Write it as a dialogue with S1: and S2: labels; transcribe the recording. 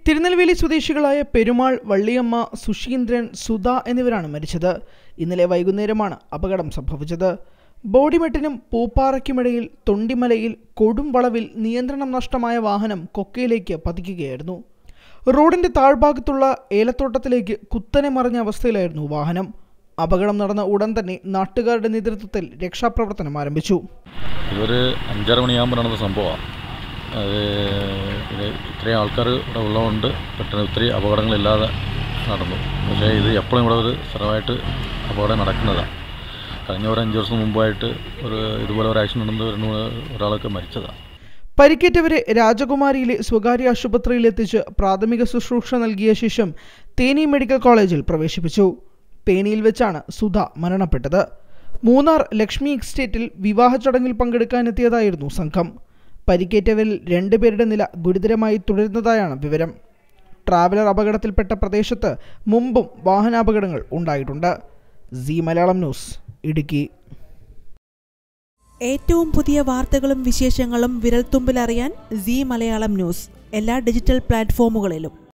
S1: തിരുനെൽവേലി സ്വദേശികളായ പെരുമാൾ വള്ളിയമ്മ സുശീന്ദ്രൻ സുധ എന്നിവരാണ് മരിച്ചത് ഇന്നലെ വൈകുന്നേരമാണ് അപകടം സംഭവിച്ചത് ബോഡിമെട്ടിനും പൂപ്പാറയ്ക്കുമിടയിൽ തൊണ്ടിമലയിൽ കൊടും വളവിൽ നിയന്ത്രണം നഷ്ടമായ വാഹനം കൊക്കയിലേക്ക് പതിക്കുകയായിരുന്നു റോഡിന്റെ താഴ്ഭാഗത്തുള്ള ഏലത്തോട്ടത്തിലേക്ക് കുത്തനെ മറിഞ്ഞ അവസ്ഥയിലായിരുന്നു വാഹനം അപകടം നടന്ന ഉടൻ തന്നെ നാട്ടുകാരുടെ നേതൃത്വത്തിൽ രക്ഷാപ്രവർത്തനം ആരംഭിച്ചു
S2: ഇതൊരു അഞ്ചര മണിയാകുമ്പോൾ നടന്ന സംഭവമാണ് അത് ഇത് ഇത്രയും ആൾക്കാർ ഇവിടെ ഉള്ളതുകൊണ്ട് പെട്ടെന്ന് ഒത്തിരി അപകടങ്ങളില്ലാതെ നടന്നു പക്ഷേ ഇത് എപ്പോഴും ഇവിടെ ഒരു സ്ഥിരമായിട്ട് അപകടം നടക്കുന്നതാണ് കഴിഞ്ഞ ഒരു അഞ്ച് വർഷം മുമ്പായിട്ട് ഒരു ഇതുപോലെ ഒരു ആക്സിഡൻറ്റ് നടന്ന് രണ്ട് മൂന്ന് ഒരാളൊക്കെ മരിച്ചതാണ്
S1: പരിക്കേറ്റവരെ രാജകുമാരിയിലെ സ്വകാര്യ ആശുപത്രിയിൽ എത്തിച്ച് പ്രാഥമിക ശുശ്രൂഷ നൽകിയ ശേഷം തേനി മെഡിക്കൽ കോളേജിൽ പ്രവേശിപ്പിച്ചു തേനിയിൽ വെച്ചാണ് സുധ മരണപ്പെട്ടത് മൂന്നാർ ലക്ഷ്മി എസ്റ്റേറ്റിൽ വിവാഹ ചടങ്ങിൽ പങ്കെടുക്കാനെത്തിയതായിരുന്നു സംഘം പരിക്കേറ്റവരിൽ രണ്ടുപേരുടെ നില ഗുരുതരമായി തുടരുന്നതായാണ് വിവരം ട്രാവലർ അപകടത്തിൽപ്പെട്ട പ്രദേശത്ത് മുമ്പും വാഹനാപകടങ്ങൾ ഉണ്ടായിട്ടുണ്ട് സി മലയാളം ന്യൂസ് ഇടുക്കി
S3: ഏറ്റവും പുതിയ വാർത്തകളും വിശേഷങ്ങളും വിരൽത്തുമ്പിലറിയാൻ സി മലയാളം ന്യൂസ് എല്ലാ ഡിജിറ്റൽ പ്ലാറ്റ്ഫോമുകളിലും